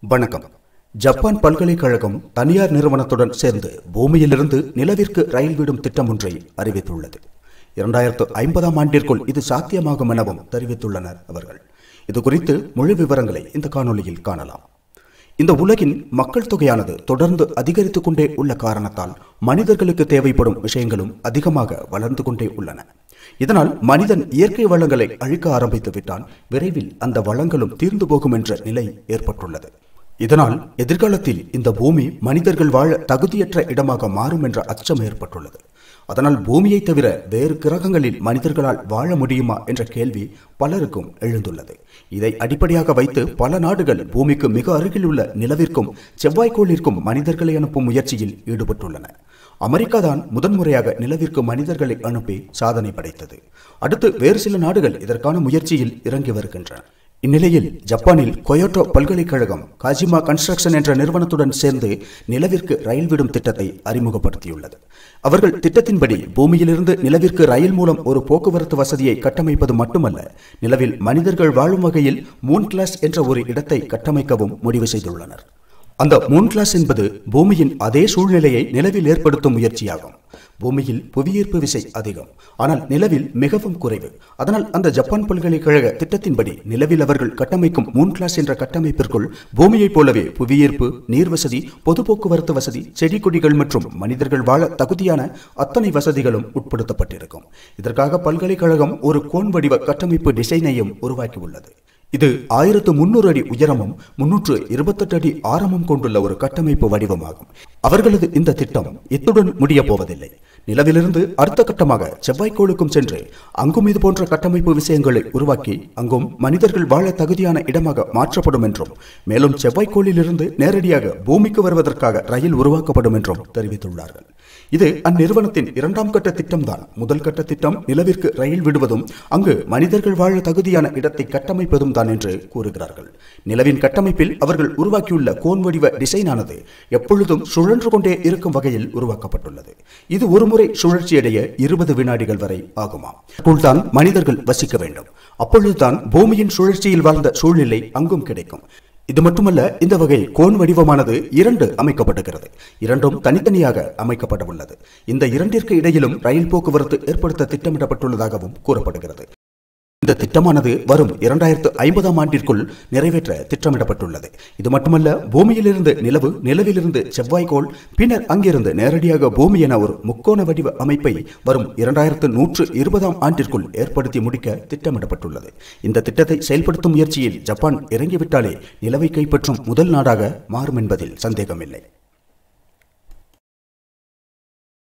வணக்கம் ஜப்பான் பல்கலைக்கழகம் தனியார் நிறுவனத்துடன் சேர்ந்து பூமியிலிருந்து நிலவிற்கு ரயில் விடும் திட்டம் ஒன்றை அறிவித்துள்ளது இரண்டாயிரத்து ஐம்பதாம் ஆண்டிற்குள் இது சாத்தியமாகும் எனவும் தெரிவித்துள்ளனர் அவர்கள் இது குறித்து முழு விவரங்களை இந்த காணொளியில் காணலாம் இந்த உலகின் மக்கள் தொகையானது தொடர்ந்து அதிகரித்துக் கொண்டே உள்ள காரணத்தால் மனிதர்களுக்கு தேவைப்படும் விஷயங்களும் அதிகமாக வளர்ந்து கொண்டே உள்ளன இதனால் மனிதன் இயற்கை வளங்களை அழிக்க ஆரம்பித்து விட்டால் விரைவில் அந்த வளங்களும் தீர்ந்து போகும் என்ற நிலை ஏற்பட்டுள்ளது இதனால் எதிர்காலத்தில் இந்த பூமி மனிதர்கள் வாழ தகுதியற்ற இடமாக மாறும் என்ற அச்சம் ஏற்பட்டுள்ளது அதனால் பூமியை தவிர வேறு கிரகங்களில் மனிதர்களால் வாழ முடியுமா என்ற கேள்வி பலருக்கும் எழுந்துள்ளது இதை அடிப்படையாக வைத்து பல நாடுகள் பூமிக்கு மிக அருகில் உள்ள நிலவிற்கும் செவ்வாய்க்கோளிற்கும் மனிதர்களை அனுப்பும் முயற்சியில் ஈடுபட்டுள்ளன அமெரிக்கா தான் முதன்முறையாக நிலவிற்கு மனிதர்களை அனுப்பி சாதனை படைத்தது அடுத்து வேறு சில நாடுகள் இதற்கான முயற்சியில் இறங்கி வருகின்றன இந்நிலையில் ஜப்பானில் கொயோட்டோ பல்கலைக்கழகம் காஜிமா கன்ஸ்ட்ரக்ஷன் என்ற நிறுவனத்துடன் சேர்ந்து நிலவிற்கு ரயில் விடும் திட்டத்தை அறிமுகப்படுத்தியுள்ளது அவர்கள் திட்டத்தின்படி பூமியிலிருந்து நிலவிற்கு ரயில் மூலம் ஒரு போக்குவரத்து வசதியை கட்டமைப்பது மட்டுமல்ல நிலவில் மனிதர்கள் வாழும் வகையில் மூன் கிளாஸ் என்ற ஒரு இடத்தை கட்டமைக்கவும் முடிவு செய்துள்ளனர் அந்த மூன் கிளாஸ் என்பது பூமியின் அதே சூழ்நிலையை நிலவில் ஏற்படுத்தும் முயற்சியாகும் பூமியில் புவியீர்ப்பு விசை அதிகம் ஆனால் நிலவில் மிகவும் குறைவு அதனால் அந்த ஜப்பான் பல்கலைக்கழக திட்டத்தின்படி நிலவில் அவர்கள் கட்டமைக்கும் மூன் கிளாஸ் என்ற கட்டமைப்பிற்குள் பூமியைப் போலவே புவியீர்ப்பு நீர் வசதி பொது போக்குவரத்து வசதி செடி கொடிகள் மற்றும் மனிதர்கள் வாழ தகுதியான அத்தனை வசதிகளும் உட்படுத்தப்பட்டிருக்கும் இதற்காக பல்கலைக்கழகம் ஒரு கோன் வடிவ கட்டமைப்பு டிசைனையும் உருவாக்கியுள்ளது இது ஆயிரத்து முன்னூறு அடி உயரமும் முன்னூற்று இருபத்தெட்டு அடி ஆரமும் கொண்டுள்ள ஒரு கட்டமைப்பு வடிவமாகும் அவர்களது இந்த திட்டம் இத்துடன் முடிய போவதில்லை நிலவிலிருந்து அடுத்த கட்டமாக செவ்வாய்க்கோளுக்கும் சென்று அங்கும் இது போன்ற கட்டமைப்பு விஷயங்களை உருவாக்கி அங்கும் மனிதர்கள் வாழ தகுதியான இடமாக மாற்றப்படும் என்றும் மேலும் செவ்வாய்க்கோளிலிருந்து நேரடியாக பூமிக்கு வருவதற்காக ரயில் உருவாக்கப்படும் என்றும் தெரிவித்துள்ளார்கள் இது அந்நிறுவனத்தின் இரண்டாம் கட்ட திட்டம்தான் முதல் கட்ட திட்டம் நிலவிற்கு ரயில் விடுவதும் அங்கு மனிதர்கள் வாழ தகுதியான இடத்தை கட்டமைப்பதும் தான் என்று கூறுகிறார்கள் நிலவின் கட்டமைப்பில் அவர்கள் உருவாக்கியுள்ள கோன் வடிவ டிசைனானது எப்பொழுதும் சுழன்று கொண்டே இருக்கும் வகையில் உருவாக்கப்பட்டுள்ளது இது ஒருமுறை சுழற்சியடைய இருபது வினாடிகள் வரை ஆகுமா அப்போதுதான் மனிதர்கள் வசிக்க வேண்டும் அப்பொழுதுதான் பூமியின் சுழற்சியில் வாழ்ந்த சூழ்நிலை அங்கும் கிடைக்கும் இது மட்டுமல்ல இந்த வகை கோன் வடிவமானது இரண்டு அமைக்கப்பட்டுகிறது இரண்டும் தனித்தனியாக அமைக்கப்பட உள்ளது இந்த இரண்டிற்கு இடையிலும் ரயில் போக்குவரத்து ஏற்படுத்த திட்டமிடப்பட்டுள்ளதாகவும் கூறப்படுகிறது இந்த திட்டமானது வரும் இரண்டாயிரத்து ஐம்பதாம் ஆண்டிற்குள் நிறைவேற்ற திட்டமிடப்பட்டுள்ளது இது மட்டுமல்ல பூமியிலிருந்து நிலவு நிலவிலிருந்து செவ்வாய்க்கோள் பின்னர் அங்கிருந்து நேரடியாக பூமி என ஒரு முக்கோண வடிவ அமைப்பை வரும் இரண்டாயிரத்து நூற்று இருபதாம் ஆண்டிற்குள் ஏற்படுத்தி முடிக்க திட்டமிடப்பட்டுள்ளது இந்த திட்டத்தை செயல்படுத்தும் முயற்சியில் ஜப்பான் இறங்கிவிட்டாலே நிலவை கைப்பற்றும் முதல் நாடாக மாறும் என்பதில் சந்தேகமில்லை